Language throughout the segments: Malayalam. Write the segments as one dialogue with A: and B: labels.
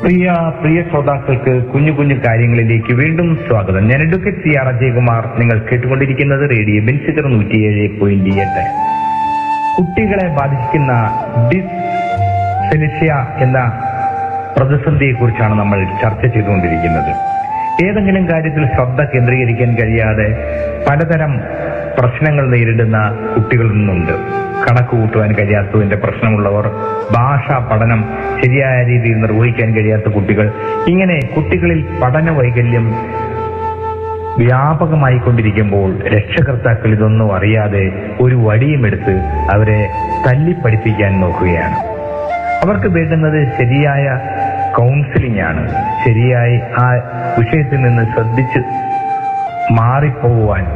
A: പ്രിയ പ്രിയ ശ്രോതാക്കൾക്ക് കുഞ്ഞു കുഞ്ഞു കാര്യങ്ങളിലേക്ക് വീണ്ടും സ്വാഗതം ഞാൻ അഡ്വക്കേറ്റ് സി ആർ അജയകുമാർ നിങ്ങൾ കേട്ടുകൊണ്ടിരിക്കുന്നത് റേഡിയോ ബെൻസിക്കർ നൂറ്റിയേഴ് പോയിന്റ് എട്ട് കുട്ടികളെ ബാധിക്കുന്ന ഡിസ് സെലിഷ്യ എന്ന പ്രതിസന്ധിയെ കുറിച്ചാണ് നമ്മൾ ചർച്ച ചെയ്തുകൊണ്ടിരിക്കുന്നത് ഏതെങ്കിലും കാര്യത്തിൽ ശ്രദ്ധ കേന്ദ്രീകരിക്കാൻ കഴിയാതെ പലതരം പ്രശ്നങ്ങൾ നേരിടുന്ന കുട്ടികൾ ഇന്നുണ്ട് കണക്ക് കൂട്ടുവാൻ കഴിയാത്തതിന്റെ പ്രശ്നമുള്ളവർ ഭാഷാ പഠനം ശരിയായ രീതിയിൽ നിർവഹിക്കാൻ കഴിയാത്ത കുട്ടികൾ ഇങ്ങനെ കുട്ടികളിൽ പഠന വൈകല്യം വ്യാപകമായി കൊണ്ടിരിക്കുമ്പോൾ രക്ഷകർത്താക്കൾ ഇതൊന്നും അറിയാതെ ഒരു വടിയുമെടുത്ത് അവരെ തല്ലിപ്പഠിപ്പിക്കാൻ നോക്കുകയാണ് അവർക്ക് വേണ്ടുന്നത് ശരിയായ കൗൺസിലിംഗ് ആണ് ശരിയായി ആ വിഷയത്തിൽ നിന്ന് ശ്രദ്ധിച്ച് മാറിപ്പോകുവാൻ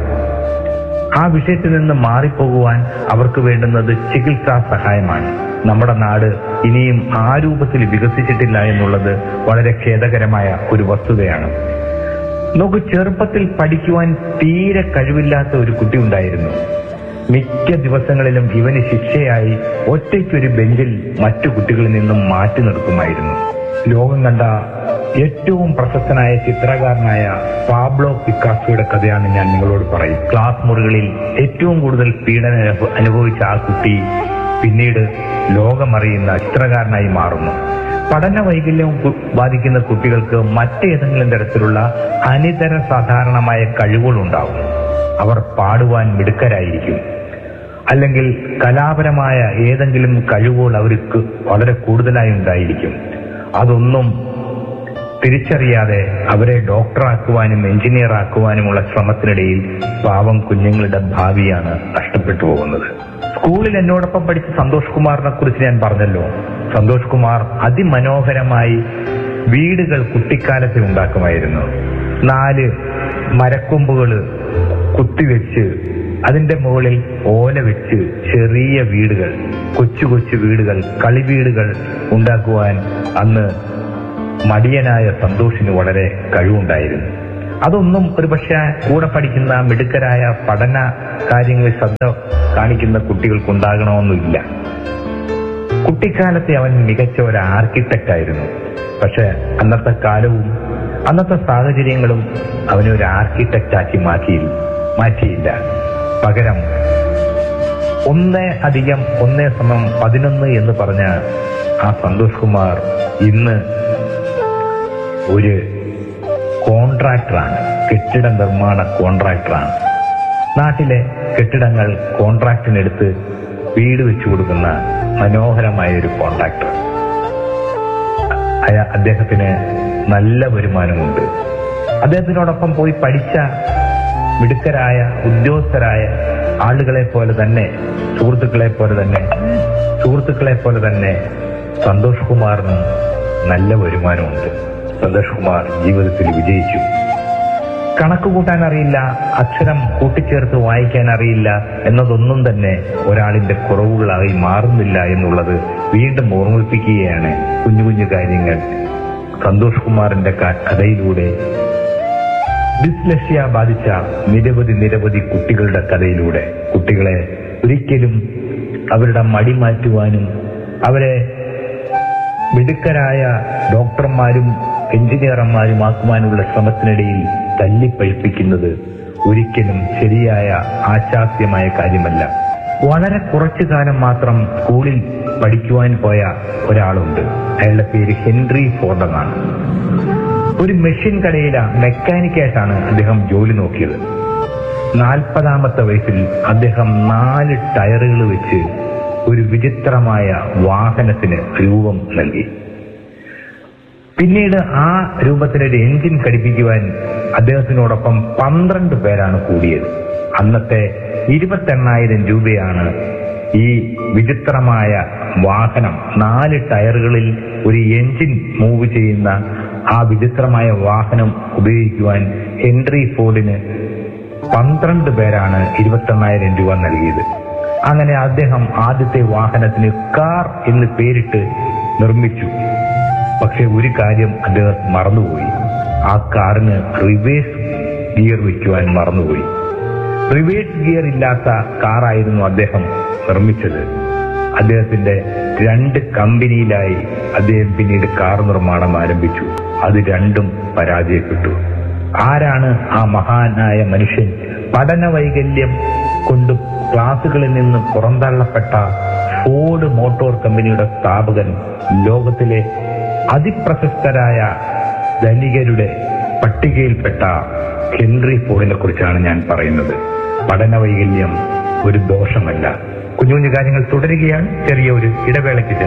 A: ആ വിഷയത്തിൽ നിന്ന് മാറിപ്പോകുവാൻ അവർക്ക് വേണ്ടുന്നത് ചികിത്സാ സഹായമാണ് നമ്മുടെ നാട് ഇനിയും ആ രൂപത്തിൽ വികസിച്ചിട്ടില്ല എന്നുള്ളത് വളരെ ഖേദകരമായ ഒരു വസ്തുതയാണ് നമുക്ക് ചെറുപ്പത്തിൽ പഠിക്കുവാൻ തീരെ കഴിവില്ലാത്ത ഒരു കുട്ടി ഉണ്ടായിരുന്നു മിക്ക ദിവസങ്ങളിലും ഇവന് ശിക്ഷയായി ഒറ്റയ്ക്കൊരു ബെഞ്ചിൽ മറ്റു കുട്ടികളിൽ നിന്നും മാറ്റി നിർത്തുമായിരുന്നു ലോകം കണ്ട ഏറ്റവും പ്രശസ്തനായ ചിത്രകാരനായ പാബ്ലോ പിക്കാസോയുടെ കഥയാണ് ഞാൻ നിങ്ങളോട് പറയും ക്ലാസ് മുറികളിൽ ഏറ്റവും കൂടുതൽ പീഡന അനുഭ- അനുഭവിച്ച ആ കുട്ടി പിന്നീട് ലോകമറിയുന്ന ചിത്രകാരനായി മാറുന്നു പഠന വൈകല്യം കു- ബാധിക്കുന്ന കുട്ടികൾക്ക് മറ്റേതെങ്കിലും തരത്തിലുള്ള അനിതര സാധാരണമായ കഴിവുകളുണ്ടാവും അവർ പാടുവാൻ മിടുക്കരായിരിക്കും അല്ലെങ്കിൽ കലാപരമായ ഏതെങ്കിലും കഴിവുകൾ അവർക്ക് വളരെ കൂടുതലായി ഉണ്ടായിരിക്കും അതൊന്നും തിരിച്ചറിയാതെ അവരെ ഡോക്ടറാക്കുവാനും എഞ്ചിനീയർ ആക്കുവാനുമുള്ള ശ്രമത്തിനിടയിൽ പാവം കുഞ്ഞുങ്ങളുടെ ഭാവിയാണ് നഷ്ടപ്പെട്ടു പോകുന്നത് സ്കൂളിൽ എന്നോടൊപ്പം പഠിച്ച സന്തോഷ് കുമാറിനെ കുറിച്ച് ഞാൻ പറഞ്ഞല്ലോ സന്തോഷ് കുമാർ അതിമനോഹരമായി വീടുകൾ കുട്ടിക്കാലത്ത് ഉണ്ടാക്കുമായിരുന്നു നാല് മരക്കൊമ്പുകൾ കുത്തിവെച്ച് അതിന്റെ മുകളിൽ ഓല വെച്ച് ചെറിയ വീടുകൾ കൊച്ചു കൊച്ചു വീടുകൾ കളിവീടുകൾ ഉണ്ടാക്കുവാൻ അന്ന് മടിയനായ സന്തോഷിന് വളരെ കഴിവുണ്ടായിരുന്നു അതൊന്നും ഒരുപക്ഷെ കൂടെ പഠിക്കുന്ന മിടുക്കരായ പഠന കാര്യങ്ങളിൽ ശ്രദ്ധ കാണിക്കുന്ന കുട്ടികൾക്കുണ്ടാകണമെന്നില്ല കുട്ടിക്കാലത്തെ അവൻ മികച്ച ഒരു ആർക്കിടെക്റ്റ് ആയിരുന്നു പക്ഷെ അന്നത്തെ കാലവും അന്നത്തെ സാഹചര്യങ്ങളും അവനെ ഒരു ആർക്കിടെക്റ്റ് ആക്കി മാറ്റി മാറ്റിയില്ല പകരം ഒന്ന് അധികം ഒന്നേ സമം പതിനൊന്ന് എന്ന് പറഞ്ഞ ആ സന്തോഷ് കുമാർ ഇന്ന് ഒരു കോൺട്രാക്ടറാണ് കെട്ടിട നിർമ്മാണ കോൺട്രാക്ടറാണ് നാട്ടിലെ കെട്ടിടങ്ങൾ കോൺട്രാക്ടിനെടുത്ത് വീട് വെച്ചു കൊടുക്കുന്ന മനോഹരമായ ഒരു കോൺട്രാക്ടർ അയ- അദ്ദേഹത്തിന് നല്ല വരുമാനമുണ്ട് അദ്ദേഹത്തിനോടൊപ്പം പോയി പഠിച്ച മിടുക്കരായ ഉദ്യോഗസ്ഥരായ ആളുകളെ പോലെ തന്നെ സുഹൃത്തുക്കളെ പോലെ തന്നെ സുഹൃത്തുക്കളെ പോലെ തന്നെ സന്തോഷ് കുമാറിന് നല്ല വരുമാനമുണ്ട് സന്തോഷ് കുമാർ ജീവിതത്തിൽ വിജയിച്ചു കണക്ക് കൂട്ടാൻ അറിയില്ല അക്ഷരം കൂട്ടിച്ചേർത്ത് വായിക്കാൻ അറിയില്ല എന്നതൊന്നും തന്നെ ഒരാളിന്റെ കുറവുകളായി മാറുന്നില്ല എന്നുള്ളത് വീണ്ടും ഓർമ്മിപ്പിക്കുകയാണ് കുഞ്ഞു കുഞ്ഞു കാര്യങ്ങൾ സന്തോഷ് കുമാറിന്റെ ക- കഥയിലൂടെ ഡിസ്ലക്ഷ്യ ബാധിച്ച നിരവധി നിരവധി കുട്ടികളുടെ കഥയിലൂടെ കുട്ടികളെ ഒരിക്കലും അവരുടെ മടി മാറ്റുവാനും അവരെ മിടുക്കരായ ഡോക്ടർമാരും എഞ്ചിനീയർമാരും ആക്കുവാനുള്ള ശ്രമത്തിനിടയിൽ തല്ലിപ്പഴിപ്പിക്കുന്നത് ഒരിക്കലും ശരിയായ ആശാസ്യമായ കാര്യമല്ല വളരെ കുറച്ചു കാലം മാത്രം സ്കൂളിൽ പഠിക്കുവാൻ പോയ ഒരാളുണ്ട് അയാളുടെ പേര് ഹെൻറി ഫോർഡ് എന്നാണ് ഒരു മെഷീൻ കടയിലെ മെക്കാനിക്കായിട്ടാണ് അദ്ദേഹം ജോലി നോക്കിയത് നാൽപ്പതാമത്തെ വയസ്സിൽ അദ്ദേഹം നാല് ടയറുകൾ വെച്ച് ഒരു വിചിത്രമായ വാഹനത്തിന് രൂപം നൽകി പിന്നീട് ആ രൂപത്തിന് ഒരു എഞ്ചിൻ ഘടിപ്പിക്കുവാൻ അദ്ദേഹത്തിനോടൊപ്പം പന്ത്രണ്ട് പേരാണ് കൂടിയത് അന്നത്തെ ഇരുപത്തെണ്ണായിരം രൂപയാണ് ഈ വിചിത്രമായ വാഹനം നാല് ടയറുകളിൽ ഒരു എഞ്ചിൻ മൂവ് ചെയ്യുന്ന ആ വിചിത്രമായ വാഹനം ഉപയോഗിക്കുവാൻ ഹെൻറി ഫോർഡിന് പന്ത്രണ്ട് പേരാണ് ഇരുപത്തെണ്ണായിരം രൂപ നൽകിയത് അങ്ങനെ അദ്ദേഹം ആദ്യത്തെ വാഹനത്തിന് കാർ എന്ന് പേരിട്ട് നിർമ്മിച്ചു പക്ഷെ ഒരു കാര്യം അദ്ദേഹം മറന്നുപോയി ആ കാറിന് റിവേഴ്സ് ഗിയർ വയ്ക്കുവാൻ മറന്നുപോയി റിവേഴ്സ് ഗിയർ ഇല്ലാത്ത കാറായിരുന്നു അദ്ദേഹം നിർമ്മിച്ചത് അദ്ദേഹത്തിന്റെ രണ്ട് കമ്പനിയിലായി അദ്ദേഹം പിന്നീട് കാർ നിർമ്മാണം ആരംഭിച്ചു അത് രണ്ടും പരാജയപ്പെട്ടു ആരാണ് ആ മഹാനായ മനുഷ്യൻ പഠന വൈകല്യം കൊണ്ട് ക്ലാസുകളിൽ നിന്ന് പുറന്തള്ളപ്പെട്ട ഫോർഡ് മോട്ടോർ കമ്പനിയുടെ സ്ഥാപകൻ ലോകത്തിലെ അതിപ്രശസ്തരായ ധനികരുടെ പട്ടികയിൽപ്പെട്ട ഹെൻറി ഫോർഡിനെ കുറിച്ചാണ് ഞാൻ പറയുന്നത് പഠന വൈകല്യം ഒരു ദോഷമല്ല കുഞ്ഞു കുഞ്ഞു കാര്യങ്ങൾ തുടരുകയാണ് ചെറിയ ഒരു ഇടവേളയ്ക്ക് ശേഷം